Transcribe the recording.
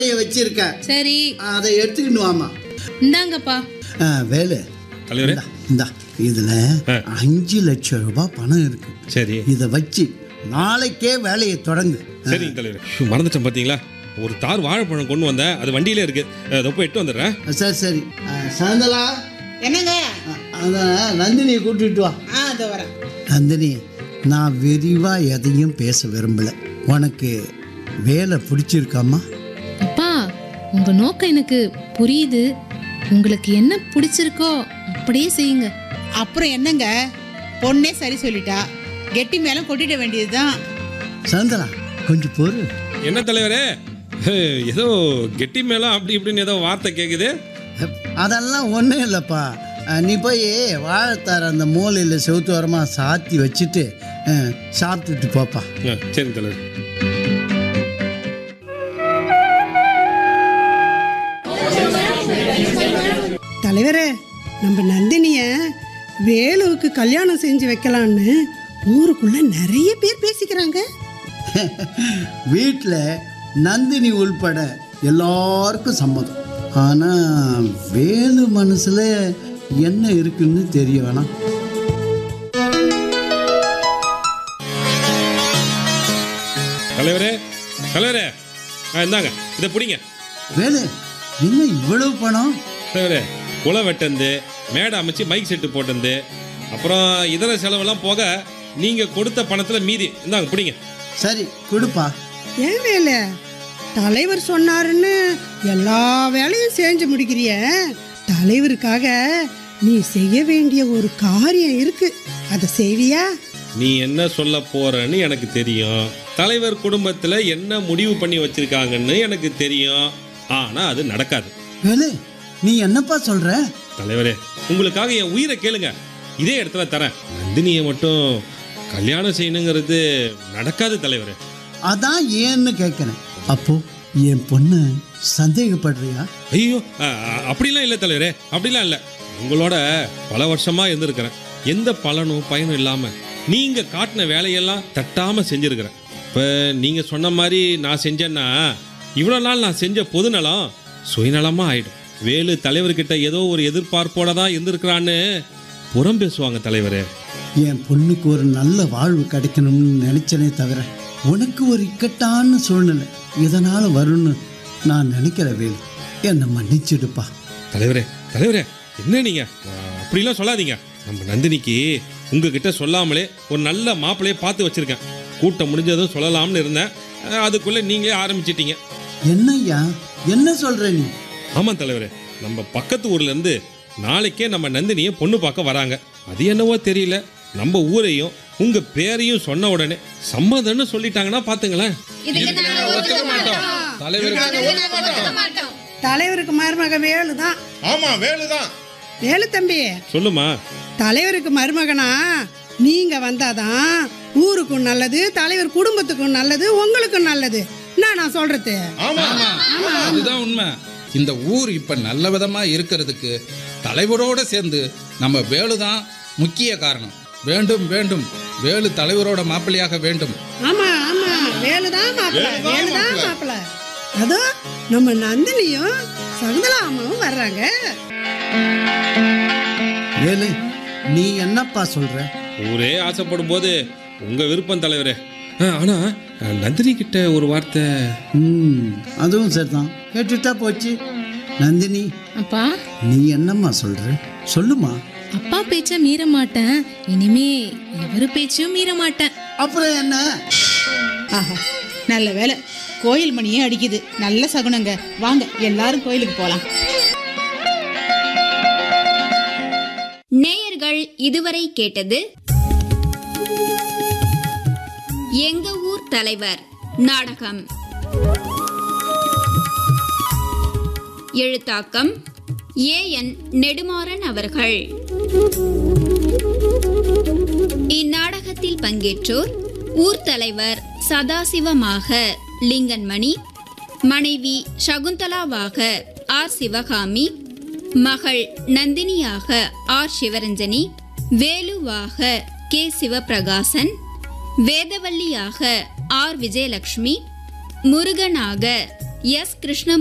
வச்சிருக்க சரி அதை எடுத்துக்கிட்டு வாமா இந்தாங்கப்பா ஆ, வேலு தலைவரே இந்தா இதுல ஆ. அஞ்சு லட்சம் ரூபாய் பணம் இருக்கு சரி இதை வச்சு நாளைக்கே வேலையை தொடங்கு சரிங்க தலைவர் ஷூ, மறந்துட்டேன் பார்த்தீங்களா ஒரு தார் வாழைப்பழம் கொண்டு வந்தேன் அது வண்டியிலே இருக்கு அதை போய் எட்டு வந்துடுறேன் சரி சரி ஆ, சந்தலா என்னங்க ஆ, அதான் நந்தினியை கூட்டிட்டு வா ஆ இதோ வரேன் நந்தினி நான் விரிவா எதையும் பேச விரும்பல உனக்கு வேலை பிடிச்சிருக்காமா அப்பா உங்க நோக்கம் எனக்கு புரியுது உங்களுக்கு என்ன பிடிச்சிருக்கோ அப்படியே செய்யுங்க அப்புறம் என்னங்க பொண்ணே சரி சொல்லிட்டா கெட்டி மேல கொட்டிட வேண்டியதுதான் சந்தலா கொஞ்சம் பொறு என்ன தலைவரே ஹே, ஏதோ கெட்டி மேளம் அப்படி இப்படின்னு ஏதோ வார்த்தை கேட்குது அதெல்லாம் ஒன்றும் இல்லைப்பா அஹ், நீ போய் வாழைத்தார அந்த மூலையில் செவுத்து ஓரமாக சாத்தி வச்சுட்டு அஹ், சாப்பிட்டுட்டு போப்பா ஆ, சரிங்க தலைவர் தலைவரே நம்ம நந்தினிய வேலுவுக்கு கல்யாணம் செஞ்சு வைக்கலான்னு ஊருக்குள்ள நிறைய பேர் பேசிக்கிறாங்க வீட்டில் நந்தினி உள்பட எல்லாருக்கும் சம்மதம் ஆனால் வேலு மனசில் என்ன இருக்குன்னு தெரிய வேணாம் தலைவரே தலைவரே ஆ இந்தாங்க இதை பிடிங்க வேலு என்ன இவ்வளவு பணம் தலைவரே குலை வெட்டந்து மேடை அமைச்சு மைக் செட்டு போட்டந்து அப்புறம் இதர செலவெல்லாம் போக நீங்கள் கொடுத்த பணத்தில் மீதி இந்தாங்க பிடிங்க சரி கொடுப்பா ஏன் வேலை தலைவர் சொன்னாருன்னு எல்லா வேலையும் செஞ்சு முடிக்கிறிய தலைவருக்காக நீ செய்ய வேண்டிய ஒரு காரியம் இருக்கு அதை செய்வியா நீ என்ன சொல்ல போறன்னு எனக்கு தெரியும் தலைவர் குடும்பத்தில் என்ன முடிவு பண்ணி வச்சிருக்காங்கன்னு எனக்கு தெரியும் ஆனால் அது நடக்காது வேலு நீ என்னப்பா சொல்ற தலைவரே உங்களுக்காக என் உயிரை கேளுங்க இதே இடத்துல தரேன் நந்தினியை மட்டும் கல்யாணம் செய்யணுங்கிறது நடக்காது தலைவரே அதான் ஏன்னு கேட்குறேன் அப்போ என் பொண்ணு சந்தேகப்படுறியா ஐயோ அ- அ- அப்படிலாம் இல்லை தலைவரே அப்படிலாம் இல்லை உங்களோட பல வருஷமா இருந்திருக்கிறேன் எந்த பலனும் பயனும் இல்லாம நீங்க காட்டின வேலையெல்லாம் தட்டாம செஞ்சிருக்கிறேன் இப்போ நீங்க சொன்ன மாதிரி நான் செஞ்சேன்னா இவ்வளோ நாள் நான் செஞ்ச பொதுநலம் சுயநலமா ஆயிடும் வேலு தலைவர்கிட்ட ஏதோ ஒரு எதிர்பார்ப்போட தான் இருந்திருக்கிறான்னு புறம் பேசுவாங்க தலைவரே என் பொண்ணுக்கு ஒரு நல்ல வாழ்வு கிடைக்கணும்னு நினைச்சனே தவிர உனக்கு ஒரு இக்கட்டான சூழ்நிலை இதனால வரும்னு நான் நினைக்கிற வேலு என்னை மன்னிச்சிடுப்பா தலைவரே தலைவரே என்ன நீங்க அஹ், அப்படிலாம் சொல்லாதீங்க நம்ம நந்தினிக்கு உங்ககிட்ட சொல்லாமலே ஒரு நல்ல மாப்பிள்ளையை பார்த்து வச்சிருக்கேன் கூட்டம் முடிஞ்சதும் சொல்லலாம்னு இருந்தேன் அஹ், அதுக்குள்ள நீங்களே ஆரம்பிச்சிட்டீங்க என்னய்யா என்ன சொல்ற நீ ஆமாம் தலைவரே நம்ம பக்கத்து ஊர்ல இருந்து நாளைக்கே நம்ம நந்தினியை பொண்ணு பார்க்க வராங்க அது என்னவோ தெரியல நம்ம ஊரையும் உங்க பேரையும் சொன்ன உடனே சம்மதம்னு சொல்லிட்டாங்கன்னா பாத்துங்களேன் தலைவருக்கு மருமக வேலு தான் ஆமா வேலுதான் வேலு தம்பி சொல்லுமா தலைவருக்கு மருமகனா நீங்க வந்தாதான் ஊருக்கும் நல்லது தலைவர் குடும்பத்துக்கும் நல்லது உங்களுக்கும் நல்லது என்ன நான் சொல்றது ஆமா அதுதான் உண்மை இந்த ஊர் இப்ப நல்ல விதமா இருக்கிறதுக்கு தலைவரோட சேர்ந்து நம்ம வேலு தான் முக்கிய காரணம் வேண்டும் வேண்டும் வேலு தலைவரோட மாப்பிள்ளையாக வேண்டும் ஆமா ஆமா வேலுதான் மாப்பிள வேலுதான் மாப்பிள அதோ நம்ம நந்தினியும் சகுந்தலா அம்மாவும் வர்றாங்க வேலு நீ என்னப்பா சொல்ற ஊரே ஆசைப்படும் போது உங்க விருப்பம் தலைவரே அஹ், ஆனா அஹ், நந்தினி கிட்ட ஒரு வார்த்தை ம் அதுவும் சரிதான் கேட்டுட்டா போச்சு நந்தினி அப்பா நீ என்னம்மா சொல்ற சொல்லுமா அப்பா பேச்ச மீற மாட்டேன் இனிமே இவரு பேச்சையும் மீற மாட்டேன் அப்புறம் என்ன ஆஹா நல்ல வேலை கோயில் மணியே அடிக்குது நல்ல சகுனங்க வாங்க எல்லாரும் கோயிலுக்கு போலாம் நேயர்கள் இதுவரை கேட்டது எங்க ஊர் தலைவர் நாடகம் எழுத்தாக்கம் ஏ என் நெடுமாறன் அவர்கள் இந்நாடகத்தில் பங்கேற்றோர் ஊர் தலைவர் சதாசிவமாக லிங்கன்மணி மனைவி சகுந்தலாவாக ஆர் சிவகாமி மகள் நந்தினியாக ஆர் சிவரஞ்சனி வேலுவாக கே சிவபிரகாசன் வேதவல்லியாக ஆர் விஜயலட்சுமி முருகனாக எஸ் கிருஷ்ண